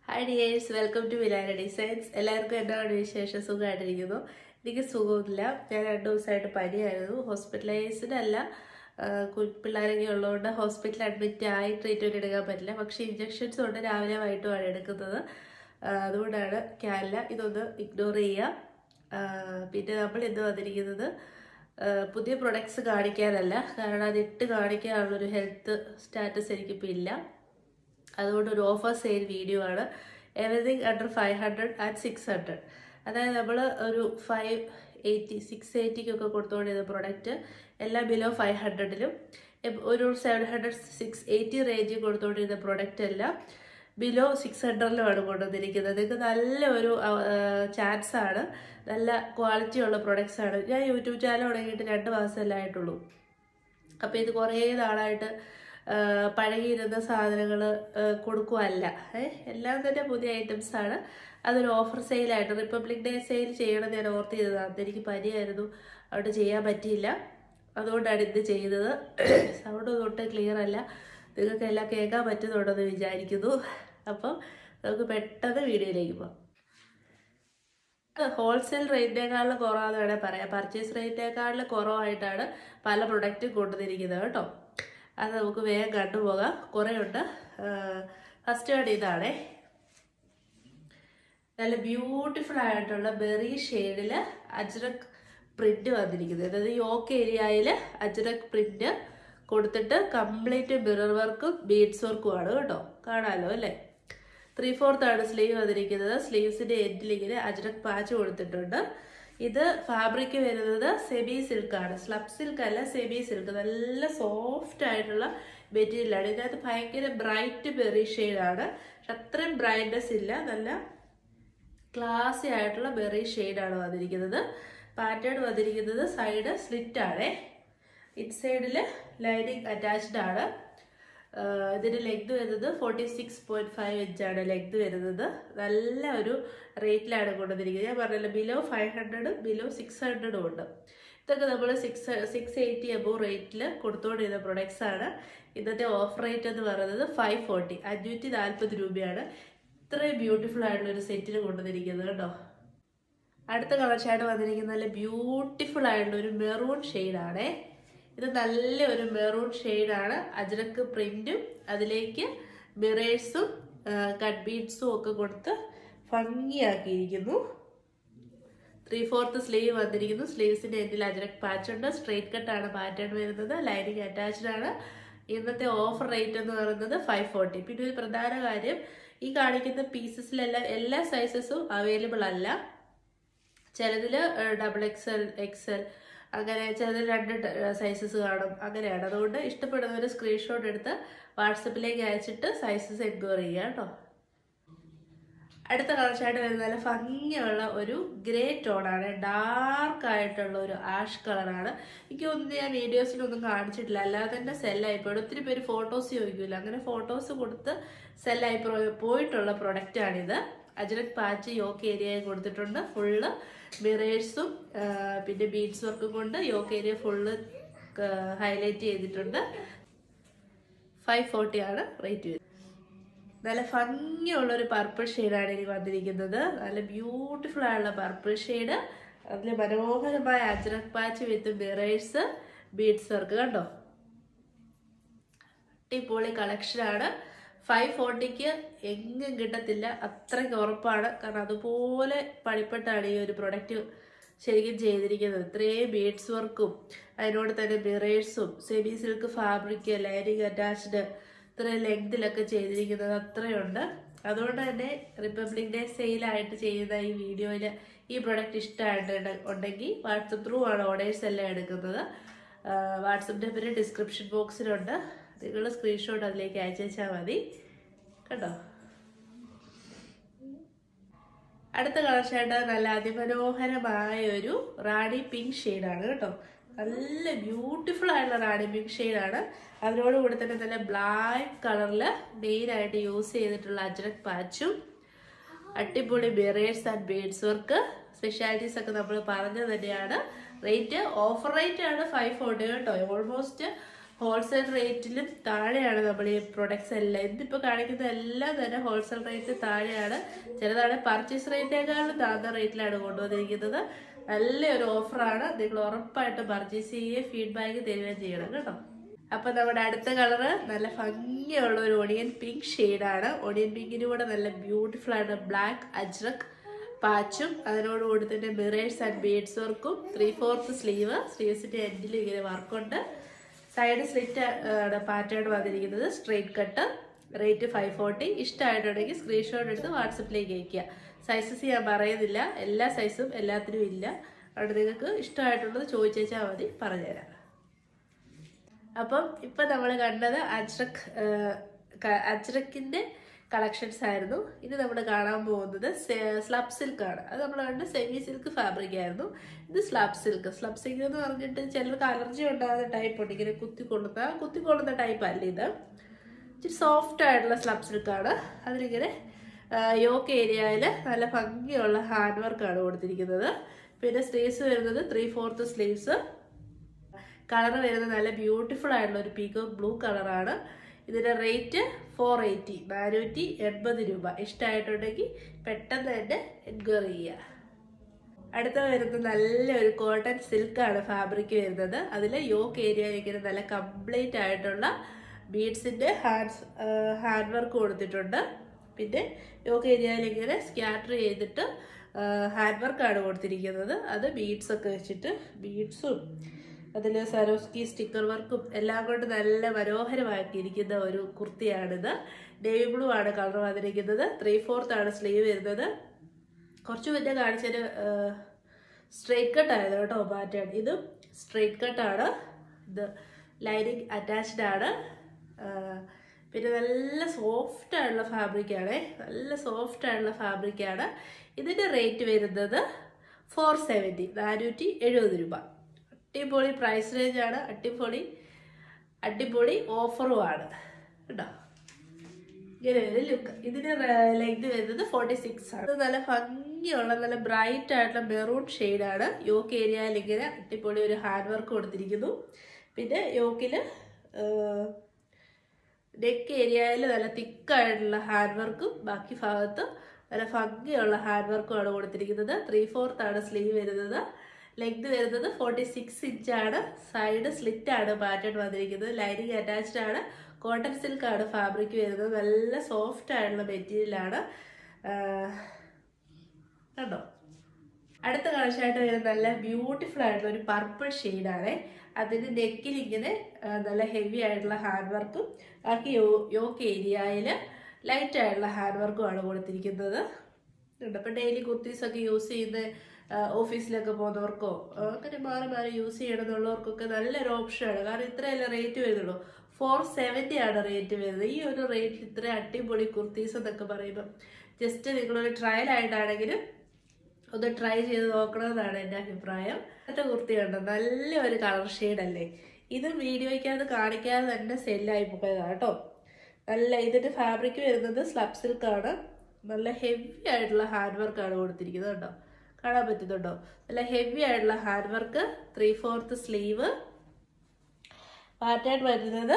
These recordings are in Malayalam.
hi dears welcome to Vilara designs എല്ലാവർക്കും എന്താണ് വിശേഷം സുഖമായിട്ടിരിക്കുന്നു എനിക്ക് സുഖമില്ല ഞാൻ രണ്ട് ദിവസമായിട്ട് പനിയായിരുന്നു ഹോസ്പിറ്റലൈസ്ഡ് അല്ല പിള്ളേരൊക്കെ ഉള്ളതുകൊണ്ട് ഹോസ്പിറ്റലിൽ അഡ്മിറ്റ് ആയി ട്രീറ്റ്മെൻറ്റ് എടുക്കാൻ പറ്റില്ല പക്ഷേ ഇഞ്ചക്ഷൻസ് കൊണ്ട് രാവിലെ വൈകിട്ടുമാണ് എടുക്കുന്നത് ആ, അതുകൊണ്ടാണ് ക്യാനില്ല ഇതൊന്ന് ഇഗ്നോർ ചെയ്യുക ആ, പിന്നെ നമ്മൾ ഇന്ന് വന്നിരിക്കുന്നത് ആ, പുതിയ പ്രൊഡക്ട്സ് കാണിക്കാനല്ല കാരണം അത് ഇട്ട് കാണിക്കാനുള്ളൊരു ഹെൽത്ത് സ്റ്റാറ്റസ് എനിക്കിപ്പോൾ ഇല്ല അതുകൊണ്ട് ഒരു ഓഫർ സെയിൽ വീഡിയോ ആണ് everything under five hundred and six hundred അതായത് നമ്മൾ ഒരു ഫൈവ് എയ്റ്റി സിക്സ് എയ്റ്റിക്കൊക്കെ കൊടുത്തുകൊണ്ടിരുന്ന പ്രൊഡക്റ്റ് എല്ലാം ബിലോ ഫൈവ് ഹൺഡ്രഡിലും ഒരു സെവൻ ഹൺഡ്രഡ് സിക്സ് എയ്റ്റി റേഞ്ചിൽ കൊടുത്തുകൊണ്ടിരുന്ന പ്രൊഡക്റ്റ് എല്ലാം ബിലോ സിക്സ് ഹൺഡ്രഡിലുമാണ് കൊണ്ടുവന്നിരിക്കുന്നത് നിങ്ങൾക്ക് നല്ല ഒരു ചാൻസ് ആണ് നല്ല ക്വാളിറ്റി ഉള്ള പ്രൊഡക്ട്സ് ആണ് ഞാൻ യൂട്യൂബ് ചാനൽ തുടങ്ങിയിട്ട് രണ്ട് മാസമല്ലേ ആയിട്ടുള്ളൂ അപ്പോൾ ഇത് കുറേ നാളായിട്ട് ആ, പഴകിയിരുന്ന സാധനങ്ങൾ കൊടുക്കുവല്ല ഏ എല്ലാം തന്നെ പുതിയ ഐറ്റംസ് ആണ് അതൊരു ഓഫർ സെയിലായിട്ട് റിപ്പബ്ലിക് ഡേ സെയിൽ ചെയ്യണം ഞാൻ ഓർത്ത് ചെയ്തതാണ് എനിക്ക് പനിയായിരുന്നു അവിടെ ചെയ്യാൻ പറ്റിയില്ല അതുകൊണ്ടാണ് ഇത് ചെയ്തത് സൗണ്ട് തൊട്ട് ക്ലിയർ അല്ല നിങ്ങൾക്ക് എല്ലാം കേൾക്കാൻ പറ്റുന്നുണ്ടെന്ന് വിചാരിക്കുന്നു അപ്പം നമുക്ക് പെട്ടെന്ന് വീഡിയോയിലേക്ക് പോകാം ഹോൾസെയിൽ റേറ്റിനേക്കാളിൽ കുറവാന്ന് വേണേൽ പറയാം പർച്ചേസ് റേറ്റിനേക്കാളിൽ കുറവായിട്ടാണ് പല പ്രൊഡക്റ്റും കൊണ്ടുവന്നിരിക്കുന്നത് കേട്ടോ അത് നമുക്ക് വേഗം കണ്ടുപോകാം കുറേ ഉണ്ട് ഫസ്റ്റ് വേണ്ട ഇതാണേ നല്ല ബ്യൂട്ടിഫുൾ ആയിട്ടുള്ള ബെറി ഷെയ്ഡിൽ അജ്രക് പ്രിന്റ് വന്നിരിക്കുന്നത് അതായത് യോക്ക് ഏരിയയിൽ അജ്രക് പ്രിന്റ് കൊടുത്തിട്ട് കംപ്ലീറ്റ് മിറർ വർക്കും ബീഡ്സ് വർക്കും ആണ് കേട്ടോ കാണാലോ അല്ലേ ത്രീ ഫോർത്ത് ആണ് സ്ലീവ് വന്നിരിക്കുന്നത് സ്ലീവ്സിന്റെ എൻഡിൽ ഇങ്ങനെ അജ്രക് പാച്ച് കൊടുത്തിട്ടുണ്ട് ഇത് ഫാബ്രിക് വരുന്നത് സെമി സിൽക്ക് ആണ് സ്ലബ് സിൽക്ക് അല്ല സെമി സിൽക്ക് നല്ല സോഫ്റ്റ് ആയിട്ടുള്ള മെറ്റീരിയൽ ആണ് ഇതിനകത്ത് ഭയങ്കര ബ്രൈറ്റ് ബെറി ആണ് പക്ഷെ അത്രയും ബ്രൈറ്റ്നെസ് ഇല്ല നല്ല ക്ലാസി ആയിട്ടുള്ള ബെറി ആണ് വന്നിരിക്കുന്നത് പാറ്റേൺ വന്നിരിക്കുന്നത് സൈഡ് സ്ലിറ്റ് ആണ് ഇറ്റ് സൈഡിൽ ലൈനിങ് അറ്റാച്ച്ഡ് ആണ് ആഹ് ഇതിന്റെ ലെഗ്ത് വരുന്നത് ഫോർട്ടി സിക്സ് പോയിന്റ് ഫൈവ് ഇഞ്ചാണ് ലെഗ്ത് വരുന്നത് നല്ല ഒരു റേറ്റിലാണ് കൊണ്ടുവന്നിരിക്കുന്നത് ഞാൻ പറഞ്ഞല്ലോ ബിലോ ഫൈവ് ഹൺഡ്രഡും ബിലോ സിക്സ് ഹൺഡ്രഡും ഉണ്ട് ഇതൊക്കെ നമ്മൾ സിക്സ് സിക്സ് എയ്റ്റി എബോ റേറ്റിൽ കൊടുത്തുകൊണ്ടിരുന്ന പ്രൊഡക്ട്സ് ആണ് ഇന്നത്തെ ഓഫർ റേറ്റ് എന്ന് പറയുന്നത് ഫൈവ് ഫോർട്ടി അഞ്ഞൂറ്റി നാൽപ്പത് രൂപയാണ് ഇത്രയും ബ്യൂട്ടിഫുൾ ആയിട്ടുള്ള ഒരു സെറ്റിന് കൊണ്ടുവന്നിരിക്കുന്നത് കേട്ടോ അടുത്ത കളർ ഷാഡ് വന്നിരിക്കുന്നത് നല്ല ബ്യൂട്ടിഫുൾ ആയിട്ടുള്ള ഒരു മെറൂൺ ഷെയ്ഡാണേ ഇത് നല്ല ഒരു മെറൂൺ ഷെയ്ഡാണ് അജ്രക്ക് പ്രിന്റും അതിലേക്ക് മിറേഴ്സും കട്ട് ബീഡ്സും ഒക്കെ കൊടുത്ത് ഭംഗിയാക്കിയിരിക്കുന്നു ത്രീ ഫോർത്ത് സ്ലീവ് വന്നിരിക്കുന്നു സ്ലീവ്സിന്റെ എൻഡിൽ അജ്രക് പാച്ച് ഉണ്ട് സ്ട്രെയിറ്റ് കട്ടാണ് പാറ്റേൺ വരുന്നത് ലൈനിങ് അറ്റാച്ച്ഡ് ആണ് ഇന്നത്തെ ഓഫർ റേറ്റ് എന്ന് പറയുന്നത് ഫൈവ് ഫോർട്ടി പിന്നെ ഒരു പ്രധാന കാര്യം ഈ കാണിക്കുന്ന പീസസിലെല്ലാം എല്ലാ സൈസസും അവൈലബിൾ അല്ല ചിലതിൽ ഡബിൾ എക്സൽ എക്സൽ അങ്ങനെ ചിലതിൽ രണ്ട് സൈസസ് കാണും അങ്ങനെയാണ് അതുകൊണ്ട് ഇഷ്ടപ്പെടുന്നവർ സ്ക്രീൻഷോട്ട് എടുത്ത് വാട്സപ്പിലേക്ക് അയച്ചിട്ട് സൈസസ് എൻക്വയറി ചെയ്യുക കേട്ടോ അടുത്ത കളർ ഷാഡ് വരുന്നത് നല്ല ഭംഗിയുള്ള ഒരു ഗ്രേ ടോണാണ് ഡാർക്ക് ആയിട്ടുള്ള ഒരു ആഷ് കളറാണ് എനിക്ക് ഒന്നും ഞാൻ വീഡിയോസിലൊന്നും കാണിച്ചിട്ടില്ല അല്ലാതെ തന്നെ സെല്ലായിപ്പോയി ഒത്തിരി പേര് ഫോട്ടോസ് ചോദിക്കില്ല അങ്ങനെ ഫോട്ടോസ് കൊടുത്ത് സെല്ലായി പോയിട്ടുള്ള പ്രൊഡക്റ്റാണിത് അജ്രക് പാച്ച് യോക്ക് ഏരിയയിൽ കൊടുത്തിട്ടുണ്ട് ഫുള്ള് മിറേഴ്സും പിന്നെ ബീഡ്സ് വർക്കും കൊണ്ട് യോക്ക് ഏരിയ ഫുള്ള് ഹൈലൈറ്റ് ചെയ്തിട്ടുണ്ട് ഫൈവ് ഫോർട്ടി ആണ് റേറ്റ് വരുന്നത് നല്ല ഭംഗിയുള്ള ഒരു പർപ്പിൾ ഷെയ്ഡാണ് എനിക്ക് വന്നിരിക്കുന്നത് നല്ല ബ്യൂട്ടിഫുൾ ആയുള്ള പർപ്പിൾ ഷെയ്ഡ് അതിൽ മനോഹരമായ ajrak patch with mirrors beads work കണ്ടോ അടിപൊളി കളക്ഷനാണ് ഫൈവ് ഫോർട്ടിക്ക് എങ്ങും കിട്ടത്തില്ല അത്രയ്ക്ക് ഉറപ്പാണ് കാരണം അതുപോലെ പണിപ്പെട്ടാണ് ഈ ഒരു പ്രൊഡക്റ്റ് ശരിക്കും ചെയ്തിരിക്കുന്നത് ഇത്രയും ബീഡ്സ് വർക്കും അതിനോട് തന്നെ മിറേഴ്സും semi silk fabric lining attached ഇത്രയും ലെങ്തിലൊക്കെ ചെയ്തിരിക്കുന്നത് അത്രയുണ്ട് അതുകൊണ്ട് തന്നെ റിപ്പബ്ലിക് ഡേ സെയിലായിട്ട് ചെയ്യുന്ന ഈ വീഡിയോയിൽ ഈ പ്രൊഡക്റ്റ് ഇഷ്ടമായിട്ട് ഉണ്ടെങ്കിൽ വാട്സപ്പ് ത്രൂ ആണ് ഓർഡേഴ്സ് എല്ലാം എടുക്കുന്നത് വാട്സപ്പ് നമ്പർ ഡിസ്ക്രിപ്ഷൻ ബോക്സിലുണ്ട് നിങ്ങൾ സ്ക്രീൻഷോട്ട് അതിലേക്ക് അയച്ചാൽ മതി കേട്ടോ അടുത്ത കളർ ഷെയ്ഡ് നല്ല അതിമനോഹരമായ ഒരു റാണി പിങ്ക് ഷെയ്ഡാണ് കേട്ടോ നല്ല ബ്യൂട്ടിഫുൾ ആയിട്ടുള്ള റാണി പിങ്ക് ഷെയ്ഡാണ് അതിനോട് കൂടി തന്നെ നല്ല ബ്ലാക്ക് കളറിൽ മെയിനായിട്ട് യൂസ് ചെയ്തിട്ടുള്ള അജ്രക് പാച്ചും അടിപൊളി mirrors and beads work specialities ഒക്കെ നമ്മൾ പറഞ്ഞത് തന്നെയാണ് റേറ്റ് ഓഫർ റേറ്റ് ആണ് ഫൈവ് ഫോർട്ടി കേട്ടോ ഓൾമോസ്റ്റ് ഹോൾസെയിൽ റേറ്റിലും താഴെയാണ് നമ്മൾ ഈ പ്രൊഡക്ട്സ് എല്ലാം ഇന്നിപ്പോൾ കാണിക്കുന്ന എല്ലാം തന്നെ ഹോൾസെയിൽ റേറ്റ് താഴെയാണ് ചിലതാണ് പർച്ചേസ് റേറ്റിനേക്കാളും താഴ്ന്ന റേറ്റിലാണ് കൊണ്ടുവന്നിരിക്കുന്നത് നല്ലൊരു ഓഫറാണ് നിങ്ങൾ ഉറപ്പായിട്ട് പർച്ചേസ് ചെയ്യുകയും ഫീഡ്ബാക്ക് തരികയും ചെയ്യണം കേട്ടോ അപ്പൊ നമ്മുടെ അടുത്ത കളറ് നല്ല ഭംഗിയുള്ള ഒരു ഒണിയൻ പിങ്ക് ഷെയ്ഡാണ് ഒണിയൻ പിങ്കിന് കൂടെ നല്ല ബ്യൂട്ടിഫുൾ ആണ് ബ്ലാക്ക് അജ്രക് പാച്ചും അതിനോട് കൂടി തന്നെ മിറേഴ്സ് ആൻഡ് ബീഡ്സ് വർക്കും ത്രീ ഫോർത്ത് സ്ലീവ് സ്ലീവ്സിന്റെ എൻഡിൽ ഇങ്ങനെ വർക്കുണ്ട് സൈഡ് സ്ലിറ്റ് ആണ് പാറ്റേൺ വന്നിരിക്കുന്നത് straight cut rate five forty ഇഷ്ടമായിട്ടുണ്ടെങ്കിൽ സ്ക്രീൻഷോട്ട് എടുത്ത് വാട്സപ്പിലേക്ക് അയക്കുക സൈസസ് ഞാൻ പറയുന്നില്ല എല്ലാ സൈസും എല്ലാത്തിനും ഇല്ല അവിടെ നിങ്ങൾക്ക് ഇഷ്ടമായിട്ടുള്ളത് ചോദിച്ചാൽ മതി പറഞ്ഞുതരാം അപ്പം ഇപ്പം നമ്മൾ കണ്ടത് അജ്രക് അജ്രക്കിൻ്റെ കളക്ഷൻസ് ആയിരുന്നു ഇനി നമ്മൾ കാണാൻ പോകുന്നത് സ്ലബ് സിൽക്ക് ആണ് അത് നമ്മൾ കണ്ട് സെമി സിൽക്ക് ഫാബ്രിക് ആയിരുന്നു ഇത് സ്ലബ് സിൽക്ക് സ്ലബ് സിൽക്ക് എന്ന് പറഞ്ഞിട്ട് ചിലർക്ക് അലർജി ഉണ്ടാകുന്ന ടൈപ്പ് ഉണ്ട് ഇങ്ങനെ കുത്തിക്കൊള്ളുന്ന കുത്തിക്കൊള്ളുന്ന ടൈപ്പ് അല്ല ഇത് ഇച്ചിരി സോഫ്റ്റ് ആയിട്ടുള്ള സ്ലബ് സിൽക്കാണ് അതിലിങ്ങനെ യോക്ക് ഏരിയയിൽ നല്ല ഭംഗിയുള്ള ഹാൻഡ് വർക്കാണ് കൊടുത്തിരിക്കുന്നത് പിന്നെ സ്ലീവ്സ് വരുന്നത് ത്രീ ഫോർത്ത് സ്ലീവ്സ് കളർ വരുന്നത് നല്ല ബ്യൂട്ടിഫുൾ ആയിട്ടുള്ള ഒരു പീക്കോ ബ്ലൂ കളറാണ് ഇതിന്റെ റേറ്റ് ഫോർ എയ്റ്റി നാനൂറ്റി എൺപത് രൂപ ഇഷ്ടമായിട്ടുണ്ടെങ്കിൽ പെട്ടെന്ന് തന്നെ എൻക്വയറി ചെയ്യുക അടുത്ത വരുന്നത് നല്ലൊരു കോട്ടൺ സിൽക്കാണ് ഫാബ്രിക് വരുന്നത് അതിൽ യോക്ക് ഏരിയയിൽ ഇങ്ങനെ നല്ല കംപ്ലീറ്റ് ആയിട്ടുള്ള ബീഡ്സിന്റെ ഹാൻഡ്സ് ഹാൻഡ് വർക്ക് കൊടുത്തിട്ടുണ്ട് പിന്നെ യോക്ക് ഏരിയയിൽ ഇങ്ങനെ സ്കാറ്റർ ചെയ്തിട്ട് ഹാൻഡ് വർക്കാണ് കൊടുത്തിരിക്കുന്നത് അത് ബീഡ്സ് ഒക്കെ വെച്ചിട്ട് ബീഡ്സും അതിൽ സരോസ്കി സ്റ്റിക്കർ വർക്കും എല്ലാം കൊണ്ട് നല്ല മനോഹരമാക്കിയിരിക്കുന്ന ഒരു കുർത്തിയാണിത് നേവി ബ്ലൂ ആണ് കളർ വന്നിരിക്കുന്നത് ത്രീ ഫോർത്ത് ആണ് സ്ലീവ് വരുന്നത് കുറച്ച് മുന്നേ കാണിച്ചൊരു സ്ട്രെയിറ്റ് കട്ട് ആയത് കേട്ടോ പാറ്റേൺ ഇതും സ്ട്രെയിറ്റ് കട്ടാണ് ഇത് ലൈനിങ് അറ്റാച്ച്ഡ് ആണ് പിന്നെ നല്ല സോഫ്റ്റ് ആയിട്ടുള്ള ഫാബ്രിക്കാണ് നല്ല സോഫ്റ്റ് ആയിട്ടുള്ള ഫാബ്രിക്കാണ് ഇതിൻ്റെ റേറ്റ് വരുന്നത് ഫോർ സെവൻറ്റി നാനൂറ്റി എഴുപത് രൂപ അടിപൊളി പ്രൈസ് റേഞ്ച് ആണ് അടിപൊളി അടിപൊളി ഓഫറുമാണ് കേട്ടോ ഇങ്ങനെ ഒരു ലുക്ക് ഇതിന് ലെങ്ത് വരുന്നത് ഫോർട്ടി സിക്സ് ആണ് ഇത് നല്ല ഭംഗിയുള്ള നല്ല ബ്രൈറ്റ് ആയിട്ടുള്ള മെറൂൺ ആണ് യോക്ക് ഏരിയയിൽ ഇങ്ങനെ അടിപൊളി ഒരു ഹാൻഡ് വർക്ക് കൊടുത്തിരിക്കുന്നു പിന്നെ യോക്കില് നെക്ക് ഏരിയയിൽ നല്ല തിക്കായിട്ടുള്ള ഹാൻഡ് വർക്കും ബാക്കി ഭാഗത്ത് നല്ല ഭംഗിയുള്ള ഹാൻഡ് വർക്കുമാണ് കൊടുത്തിരിക്കുന്നത് ത്രീ ഫോർത്ത് ആണ് സ്ലീവ് വരുന്നത് ലെങ്ത് വരുന്നത് ഫോർട്ടി സിക്സ് ഇഞ്ചാണ് സൈഡ് സ്ലിറ്റ് ആണ് പാറ്റേൺ വന്നിരിക്കുന്നത് ലൈനിങ് അറ്റാച്ച്ഡ് ആണ് കോട്ടൺ സിൽക്ക് ആണ് ഫാബ്രിക് വരുന്നത് നല്ല സോഫ്റ്റ് ആയിട്ടുള്ള മെറ്റീരിയലാണ് കണ്ടോ അടുത്ത കളക്ഷനായിട്ട് വരുന്നത് നല്ല ബ്യൂട്ടിഫുൾ ആയിട്ടുള്ള ഒരു പർപ്പിൾ ഷെയ്ഡാണ് അതിന് നെക്കിൽ ഇങ്ങനെ നല്ല ഹെവി ആയിട്ടുള്ള ഹാൻഡ് വർക്കും ബാക്കി യോ യോക്ക് ഏരിയയിൽ ലൈറ്റ് ആയിട്ടുള്ള ഹാൻഡ് വർക്കുമാണ് കൊടുത്തിരിക്കുന്നത് ഇപ്പം ഡെയിലി കുർത്തീസൊക്കെ യൂസ് ചെയ്യുന്ന ഓഫീസിലൊക്കെ പോകുന്നവർക്കോ അങ്ങനെ മാറി മാറി യൂസ് ചെയ്യണമെന്നുള്ളവർക്കൊക്കെ നല്ലൊരു ഓപ്ഷനാണ് കാരണം ഇത്രയല്ല റേറ്റ് വരുന്നുള്ളൂ ഫോർ സെവൻറ്റി ആണ് റേറ്റ് വരുന്നത് ഈ ഒരു റേറ്റിൽ ഇത്ര അടിപൊളി കുർത്തീസ് എന്നൊക്കെ പറയുമ്പോൾ ജസ്റ്റ് നിങ്ങളൊരു ട്രയൽ ആയിട്ടാണെങ്കിലും ഒന്ന് ട്രൈ ചെയ്ത് നോക്കണമെന്നാണ് എൻ്റെ അഭിപ്രായം മറ്റേ കുർത്തി കണ്ടോ നല്ല ഒരു കളർ ഷെയ്ഡല്ലേ ഇത് വീഡിയോയ്ക്കകത്ത് കാണിക്കാതെ തന്നെ സെല്ലായി പോയതാണ് കേട്ടോ നല്ല ഇതിൻ്റെ ഫാബ്രിക് വരുന്നത് സ്ലബ് സിൽക്കാണ് നല്ല ഹെവി ആയിട്ടുള്ള ഹാൻഡ് വർക്കാണ് കൊടുത്തിരിക്കുന്നത് കേട്ടോ കാണാൻ പറ്റുന്നുണ്ടോ നല്ല ഹെവി ആയിട്ടുള്ള hand work three fourth sleeve pattern വരുന്നത്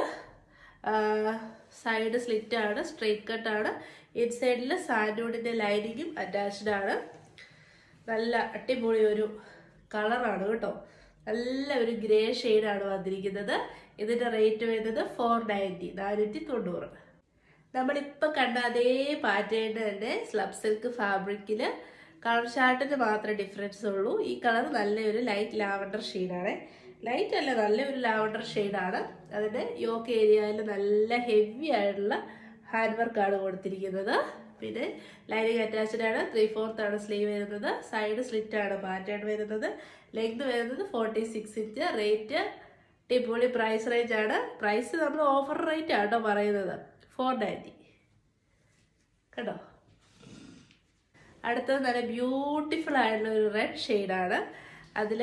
സൈഡ് സ്ലിറ്റ് ആണ് സ്ട്രെയിറ്റ് കട്ട് ആണ് ഇൻസൈഡിൽ സാൻഡൂഡിൻ്റെ ലൈനിങ്ങും അറ്റാച്ച്ഡ് ആണ് നല്ല അടിപൊളി ഒരു കളറാണ് കേട്ടോ നല്ല ഒരു ഗ്രേ ഷെയ്ഡാണ് വന്നിരിക്കുന്നത് ഇതിൻ്റെ റേറ്റ് വരുന്നത് ഫോർ നയൻറ്റി നാനൂറ്റി തൊണ്ണൂറ് നമ്മളിപ്പോൾ കണ്ട അതേ പാറ്റേൺ തന്നെ സ്ലബ് സിൽക്ക് ഫാബ്രിക്കിൽ കളർ ചാർട്ടിന് മാത്രമേ ഡിഫറൻസ് ഉള്ളൂ ഈ കളർ നല്ലൊരു ലൈറ്റ് ലാവണ്ടർ ഷെയ്ഡാണ് ലൈറ്റ് അല്ല നല്ലൊരു ലാവണ്ടർ ഷെയ്ഡാണ് അതിൻ്റെ യോക്ക് ഏരിയയിൽ നല്ല ഹെവി ആയിട്ടുള്ള ഹാൻഡ് വർക്കാണ് കൊടുത്തിരിക്കുന്നത് പിന്നെ ലൈനിങ് അറ്റാച്ച്ഡ് ആണ് ത്രീ ഫോർത്ത് ആണ് സ്ലീവ് വരുന്നത് സൈഡ് സ്ലിറ്റ് ആണ് പാറ്റേൺ വരുന്നത് ലെങ്ത് വരുന്നത് ഫോർട്ടി സിക്സ് ഇഞ്ച് റേറ്റ് ടിപ്പൊളി പ്രൈസ് റേഞ്ച് ആണ് പ്രൈസ് നമ്മൾ ഓഫർ റേറ്റ് ആട്ടോ പറയുന്നത് ഫോർ നയൻറ്റി കേട്ടോ അടുത്തത് നല്ല ബ്യൂട്ടിഫുൾ ആയിട്ടുള്ള ഒരു റെഡ് ഷെയ്ഡാണ് അതിൽ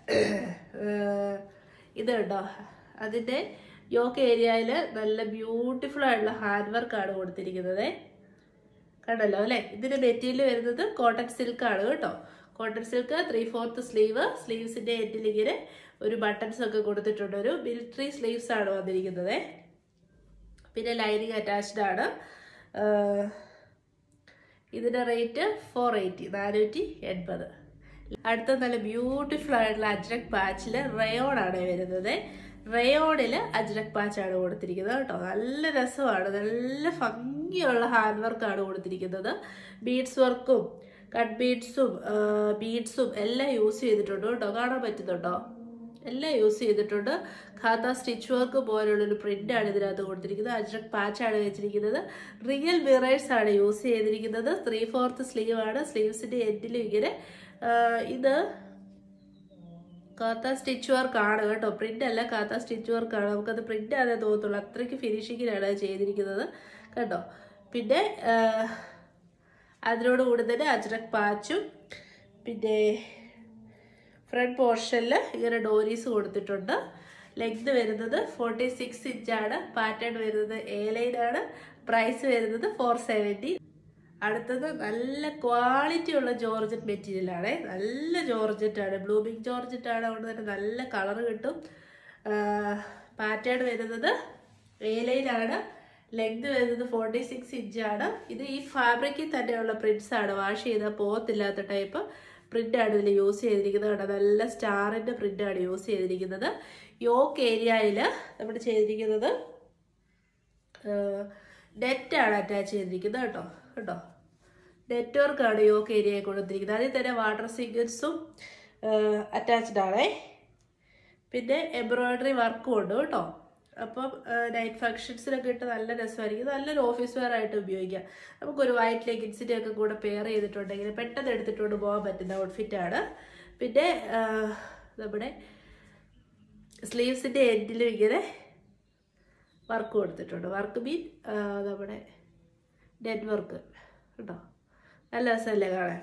ഇത് കേട്ടോ അതിൻ്റെ യോക്ക് ഏരിയയിൽ നല്ല ബ്യൂട്ടിഫുൾ ആയിട്ടുള്ള ഹാൻഡ് വർക്കാണ് കൊടുത്തിരിക്കുന്നത് കണ്ടല്ലോ അല്ലേ ഇതിൻ്റെ മെറ്റീരിയൽ വരുന്നത് കോട്ടൺ സിൽക്ക് ആണ് കേട്ടോ cotton silk three fourth sleeve സ്ലീവ്സിന്റെ എൻഡിൽ ഇങ്ങനെ ഒരു ബട്ടൺസ് ഒക്കെ കൊടുത്തിട്ടുണ്ട് ഒരു മിലിറ്ററി സ്ലീവ്സ് ആണ് വന്നിരിക്കുന്നത് പിന്നെ ലൈനിങ് അറ്റാച്ച്ഡ് ആണ് ആഹ് ഇതിന്റെ റേറ്റ് ഫോർ എയ്റ്റി നാനൂറ്റി എൺപത് അടുത്ത നല്ല ബ്യൂട്ടിഫുൾ ആയിട്ടുള്ള അജ്രക് പാച്ചിൽ റയോൺ ആണ് വരുന്നത് റയോണിൽ അജ്രക് പാച്ചാണ് കൊടുത്തിരിക്കുന്നത് കേട്ടോ നല്ല രസമാണ് നല്ല ഭംഗിയുള്ള ഹാൻഡ് വർക്കാണ് കൊടുത്തിരിക്കുന്നത് ബീഡ്സ് വർക്കും കട്ട് ബീഡ്സും ബീഡ്സും എല്ലാം യൂസ് ചെയ്തിട്ടുണ്ട് കേട്ടോ കാണാൻ പറ്റുന്നുണ്ടോ എല്ലാം യൂസ് ചെയ്തിട്ടുണ്ട് ഖാത്ത സ്റ്റിച്ച് വർക്ക് പോലുള്ളൊരു പ്രിന്റാണ് ഇതിനകത്ത് കൊടുത്തിരിക്കുന്നത് അജ്രക് പാച്ചാണ് വെച്ചിരിക്കുന്നത് റിയൽ മിറേഴ്സ് ആണ് യൂസ് ചെയ്തിരിക്കുന്നത് ത്രീ ഫോർത്ത് സ്ലീവ് ആണ് സ്ലീവ്സിന്റെ എൻഡിലും ഇങ്ങനെ ആ, ഇത് കാത്ത സ്റ്റിച്ച് വർക്ക് ആണ് കേട്ടോ പ്രിന്റ് അല്ല കാത്ത സ്റ്റിച്ച് വർക്ക് ആണ് നമുക്കത് പ്രിന്റ് ആണേ തോന്നുള്ളൂ അത്രയ്ക്ക് ഫിനിഷിങ്ങിലാണ് അത് ചെയ്തിരിക്കുന്നത് കേട്ടോ പിന്നെ ആ, അതിനോട് കൂടി തന്നെ അജ്രക് പാച്ചും പിന്നെ ഫ്രണ്ട് പോർഷനിൽ ഇങ്ങനെ ഡോരീസ് കൊടുത്തിട്ടുണ്ട് ലെങ്ത് വരുന്നത് ഫോർട്ടി സിക്സ് ഇഞ്ചാണ് പാറ്റേൺ വരുന്നത് എ ലൈനാണ് പ്രൈസ് വരുന്നത് ഫോർ സെവൻറ്റി അടുത്തത് നല്ല ക്വാളിറ്റി ഉള്ള ജോർജറ്റ് മെറ്റീരിയൽ ആണ് നല്ല ജോർജറ്റ് ആണ് ബ്ലൂമിങ് ജോർജറ്റ് ആണ് അതുകൊണ്ട് തന്നെ നല്ല കളർ കിട്ടും പാറ്റേൺ വരുന്നത് എ ലൈനാണ് ലെങ്ത് വരുന്നത് ഫോർട്ടി സിക്സ് ഇഞ്ചാണ് ഇത് ഈ ഫാബ്രിക്കിൽ തന്നെയുള്ള പ്രിന്റ്സ് ആണ് വാഷ് ചെയ്താൽ പോകത്തില്ലാത്ത ടൈപ്പ് പ്രിന്റ് ആണ് ഇതിൽ യൂസ് ചെയ്തിരിക്കുന്നത് കേട്ടോ നല്ല സ്റ്റാറിന്റെ പ്രിന്റ് ആണ് യൂസ് ചെയ്തിരിക്കുന്നത് യോക്ക് ഏരിയയിൽ നമ്മൾ ചെയ്തിരിക്കുന്നത് നെറ്റ് ആണ് അറ്റാച്ച് ചെയ്തിരിക്കുന്നത് കേട്ടോ കേട്ടോ നെറ്റ്വർക്കാണ് യോക്ക് ഏരിയയിൽ കൊടുത്തിരിക്കുന്നത് അതിൽ തന്നെ വാട്ടർ സീക്വൻസും അറ്റാച്ച്ഡ് ആണേ പിന്നെ എംബ്രോയിഡറി വർക്കും ഉണ്ട് കേട്ടോ അപ്പം നൈറ്റ് ഫങ്ഷൻസിനൊക്കെ ഇട്ട് നല്ല രസമായിരിക്കും നല്ലൊരു ഓഫീസ് വെയർ ആയിട്ട് ഉപയോഗിക്കാം നമുക്കൊരു വൈറ്റ് ലെഗിൻസിൻ്റെ ഒക്കെ കൂടെ പെയർ ചെയ്തിട്ടുണ്ടെങ്കിൽ പെട്ടെന്ന് എടുത്തിട്ടുകൊണ്ട് പോകാൻ പറ്റുന്ന ഔട്ട്ഫിറ്റ് ആണ് പിന്നെ ആ, നമ്മുടെ സ്ലീവ്സിൻ്റെ എൻഡിലും ഇങ്ങനെ വർക്ക് കൊടുത്തിട്ടുണ്ട് വർക്ക് മീൻ നമ്മുടെ നെറ്റ് വർക്ക് കേട്ടോ നല്ല രസമല്ലേ കാണാൻ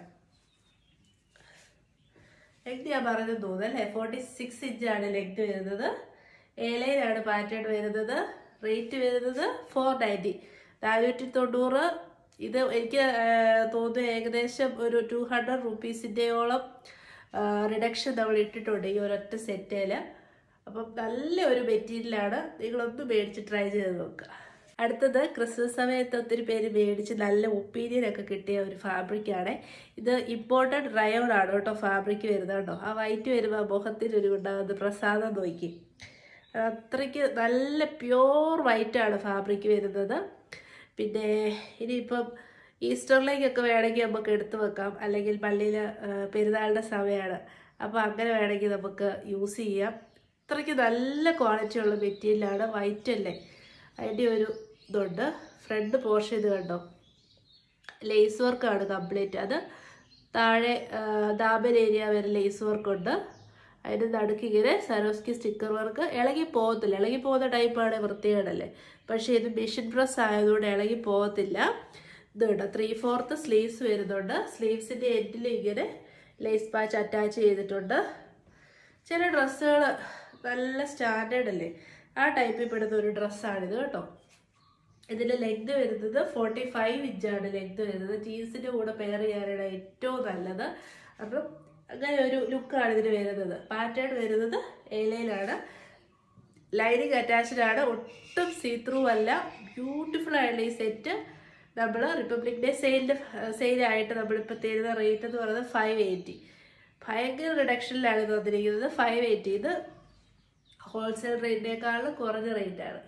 ലെങ്ത് ഞാൻ പറഞ്ഞത് തോന്നുന്നു അല്ലേ ഫോർട്ടി സിക്സ് ഇഞ്ചാണ് ലെങ്ത് വരുന്നത് എ ലൈനാണ് പാറ്റേൺ വരുന്നത് റേറ്റ് വരുന്നത് ഫോർ നയൻറ്റി നാനൂറ്റി തൊണ്ണൂറ് ഇത് എനിക്ക് ആ, തോന്നുന്നു ഏകദേശം ഒരു ടു ഹൺഡ്രഡ് റുപ്പീസിൻ്റെയോളം റിഡക്ഷൻ നമ്മൾ ഇട്ടിട്ടുണ്ട് ഈ ഒരൊറ്റ സെറ്റേൽ അപ്പം നല്ല ഒരു മെറ്റീരിയലാണ് നിങ്ങളൊന്ന് മേടിച്ച് ട്രൈ ചെയ്ത് നോക്കുക അടുത്തത് ക്രിസ്മസ് സമയത്ത് ഒത്തിരി പേര് മേടിച്ച് നല്ല ഒപ്പീനിയൻ ഒക്കെ കിട്ടിയ ഒരു ഫാബ്രിക്കാണ് ഇത് ഇമ്പോർട്ടഡ് റയോൺ ആണ് കേട്ടോ ഫാബ്രിക് വരുന്നത് കേട്ടോ ആ വൈറ്റ് വരുമ്പോൾ മുഖത്തിൽ ഒരു ഉണ്ടാകുന്ന പ്രസാദം നോക്കി അത്രയ്ക്ക് നല്ല പ്യോർ വൈറ്റ് ആണ് ഫാബ്രിക് വരുന്നത് പിന്നെ ഇനിയിപ്പം ഈസ്റ്ററിലേക്കൊക്കെ വേണമെങ്കിൽ നമുക്ക് എടുത്തു വെക്കാം അല്ലെങ്കിൽ പള്ളിയിൽ പെരുന്നാളിൻ്റെ സമയമാണ് അപ്പോൾ അങ്ങനെ വേണമെങ്കിൽ നമുക്ക് യൂസ് ചെയ്യാം അത്രയ്ക്ക് നല്ല ക്വാളിറ്റി ഉള്ള മെറ്റീരിയലാണ് വൈറ്റ് അല്ലേ അതിൻ്റെ ഒരു ഇതുണ്ട് ഫ്രണ്ട് പോർഷൻ ഇത് കണ്ടോ ലേസ് വർക്കാണ് കംപ്ലീറ്റ് അത് താഴെ ദാബൻ ഏരിയ വരെ ലേസ് വർക്ക് ഉണ്ട് അതിൻ്റെ നടുക്ക് ഇങ്ങനെ സരോസ്കി സ്റ്റിക്കർ വർക്ക് ഇളകി പോകത്തില്ല ഇളകി പോകുന്ന ടൈപ്പാണ് വൃത്തികേടല്ലേ പക്ഷേ ഇത് മെഷീൻ പ്രസ് ആയതുകൊണ്ട് ഇളകി പോകത്തില്ല ഇത് കേട്ടോ ത്രീ ഫോർത്ത് സ്ലീവ്സ് വരുന്നുണ്ട് സ്ലീവ്സിൻ്റെ എൻഡിൽ ഇങ്ങനെ ലേസ് പാച്ച് അറ്റാച്ച് ചെയ്തിട്ടുണ്ട് ചില ഡ്രസ്സുകൾ നല്ല സ്റ്റാൻഡേർഡ് അല്ലേ ആ ടൈപ്പിൽ പെടുന്ന ഒരു ഡ്രസ്സാണിത് കേട്ടോ ഇതിന്റെ ലെങ്ത് വരുന്നത് ഫോർട്ടി ഫൈവ് ഇഞ്ചാണ് ലെങ്ത് വരുന്നത് ജീൻസിന്റെ കൂടെ പെയർ ചെയ്യാനാണ് ഏറ്റവും നല്ലത് അപ്പം അങ്ങനെ ഒരു ലുക്കാണ് ഇതിന് വരുന്നത് പാറ്റേൺ വരുന്നത് ഏലയിലാണ് ലൈനിങ് അറ്റാച്ച്ഡ് ആണ് ഒട്ടും സീ ത്രൂ അല്ല ബ്യൂട്ടിഫുൾ ആയിട്ടുള്ള ഈ സെറ്റ് നമ്മൾ റിപ്പബ്ലിക് ഡേ സെയിലിൻ്റെ സെയിലായിട്ട് നമ്മളിപ്പോൾ തരുന്ന റേറ്റ് എന്ന് പറയുന്നത് ഫൈവ് എയ്റ്റി ഭയങ്കര റിഡക്ഷനിലാണ് ഇത് വന്നിരിക്കുന്നത് ഫൈവ് എയ്റ്റി ഇത് ഹോൾസെയിൽ റേറ്റിനേക്കാളും കുറഞ്ഞ റേറ്റാണ്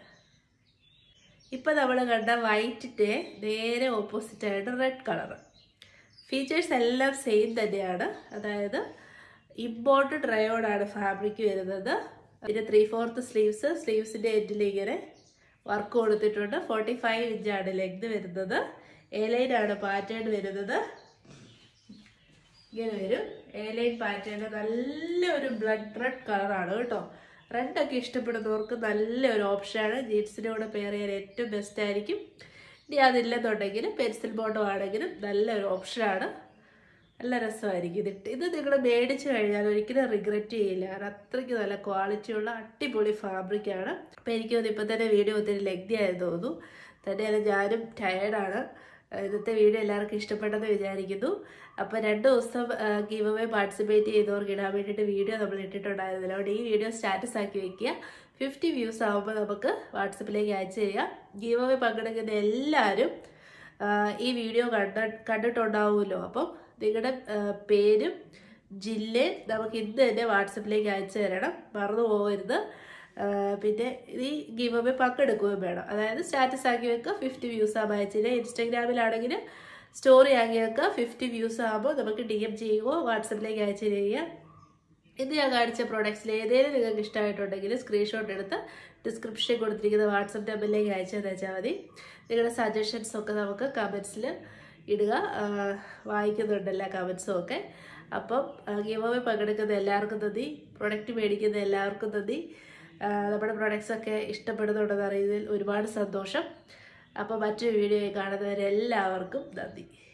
ഇപ്പൊ നമ്മൾ കണ്ട വൈറ്റിന്റെ നേരെ ഓപ്പോസിറ്റ് ആയിട്ട് റെഡ് കളർ ഫീച്ചേഴ്സ് എല്ലാം സെയിം തന്നെയാണ് അതായത് ഇമ്പോർട്ടഡ് റയോൺ ആണ് ഫാബ്രിക് വരുന്നത് പിന്നെ ത്രീ ഫോർത്ത് സ്ലീവ്സ് സ്ലീവ്സിന്റെ എൻഡിൽ ഇങ്ങനെ വർക്ക് കൊടുത്തിട്ടുണ്ട് ഫോർട്ടി ഫൈവ് ഇഞ്ചാണ് ലെങ്ത് വരുന്നത് എലൈനാണ് പാറ്റേൺ വരുന്നത് ഇങ്ങനെ വരും എലൈൻ പാറ്റേൺ നല്ല ഒരു ബ്ലഡ് റെഡ് കളറാണ് കേട്ടോ റെഡ് ഒക്കെ ഇഷ്ടപ്പെടുന്നവർക്ക് നല്ല ഒരു ഓപ്ഷനാണ് ജീൻസിൻ്റെ കൂടെ പെയർ ചെയ്യാൻ ഏറ്റവും ബെസ്റ്റ് ആയിരിക്കും ഇനി അതില്ലെന്നുണ്ടെങ്കിൽ പെൻസിൽ ബോണ്ടോ ആണെങ്കിലും നല്ലൊരു ഓപ്ഷനാണ് നല്ല രസമായിരിക്കും ഇതിട്ട് ഇത് നിങ്ങൾ മേടിച്ചു കഴിഞ്ഞാൽ ഒരിക്കലും റിഗ്രറ്റ് ചെയ്യില്ല കാരണം അത്രയ്ക്ക് നല്ല ക്വാളിറ്റിയുള്ള അടിപൊളി ഫാബ്രിക്കാണ് അപ്പോൾ എനിക്ക് തോന്നുന്നു ഇപ്പം തന്നെ വീഡിയോ ഒത്തിരി ലെഗ്തി ആയെന്ന് തോന്നുന്നു തന്നെയല്ല ഞാനും ടയേർഡാണ് ഇന്നത്തെ വീഡിയോ എല്ലാവർക്കും ഇഷ്ടപ്പെട്ടെന്ന് വിചാരിക്കുന്നു അപ്പോൾ രണ്ട് ദിവസം ഗീവ് അവേ പാർട്ടിസിപ്പേറ്റ് ചെയ്തവർക്ക് ഇടാൻ വേണ്ടിയിട്ട് വീഡിയോ നമ്മൾ ഇട്ടിട്ടുണ്ടായിരുന്നില്ല അതുകൊണ്ട് ഈ വീഡിയോ സ്റ്റാറ്റസ് ആക്കി വെക്കുക ഫിഫ്റ്റി വ്യൂസ് ആകുമ്പോൾ നമുക്ക് വാട്സപ്പിലേക്ക് അയച്ചു തരിക ഗീവ് അവേ പങ്കെടുക്കുന്ന എല്ലാവരും ആ, ഈ വീഡിയോ കണ്ട കണ്ടിട്ടുണ്ടാവുമല്ലോ അപ്പം നിങ്ങളുടെ പേരും ജില്ലയും നമുക്ക് ഇന്ന് തന്നെ വാട്സപ്പിലേക്ക് അയച്ചു തരണം മറന്നു പോകരുത് ആ, പിന്നെ ഈ ഗീവ് അവേ പങ്കെടുക്കുകയും വേണം അതായത് സ്റ്റാറ്റസ് ആക്കി വെക്കുക ഫിഫ്റ്റി വ്യൂസ് ആകുമ്പോൾ അയച്ചില്ല ഇൻസ്റ്റാഗ്രാമിലാണെങ്കിൽ സ്റ്റോറി ആക്കി വെക്കുക ഫിഫ്റ്റി വ്യൂസ് ആകുമ്പോൾ നമുക്ക് ഡി എം ചെയ്യുകയോ വാട്സപ്പിലേക്ക് അയച്ചു തരിക ഇന്ന് ഞാൻ കാണിച്ച പ്രോഡക്ട്സിൽ ഏതെങ്കിലും നിങ്ങൾക്ക് ഇഷ്ടമായിട്ടുണ്ടെങ്കിൽ സ്ക്രീൻഷോട്ട് എടുത്ത് ഡിസ്ക്രിപ്ഷനിൽ കൊടുത്തിരിക്കുന്ന വാട്സപ്പ് നമ്പറിലേക്ക് അയച്ചു തന്നാൽ മതി നിങ്ങളുടെ സജഷൻസ് ഒക്കെ നമുക്ക് കമൻസിൽ ഇടുക ആ, വായിക്കുന്നുണ്ട് എല്ലാ കമൻസും ഒക്കെ അപ്പം ഗീവോവെ പങ്കെടുക്കുന്ന എല്ലാവർക്കും നന്ദി പ്രൊഡക്റ്റ് മേടിക്കുന്ന എല്ലാവർക്കും നന്ദി ആ, നമ്മുടെ പ്രൊഡക്ട്സ് ഒക്കെ ഇഷ്ടപ്പെടുന്നുണ്ടെന്ന് അറിയുന്നതിൽ ഒരുപാട് സന്തോഷം അപ്പോൾ മറ്റൊരു വീഡിയോ കാണുന്നവരെല്ലാവർക്കും നന്ദി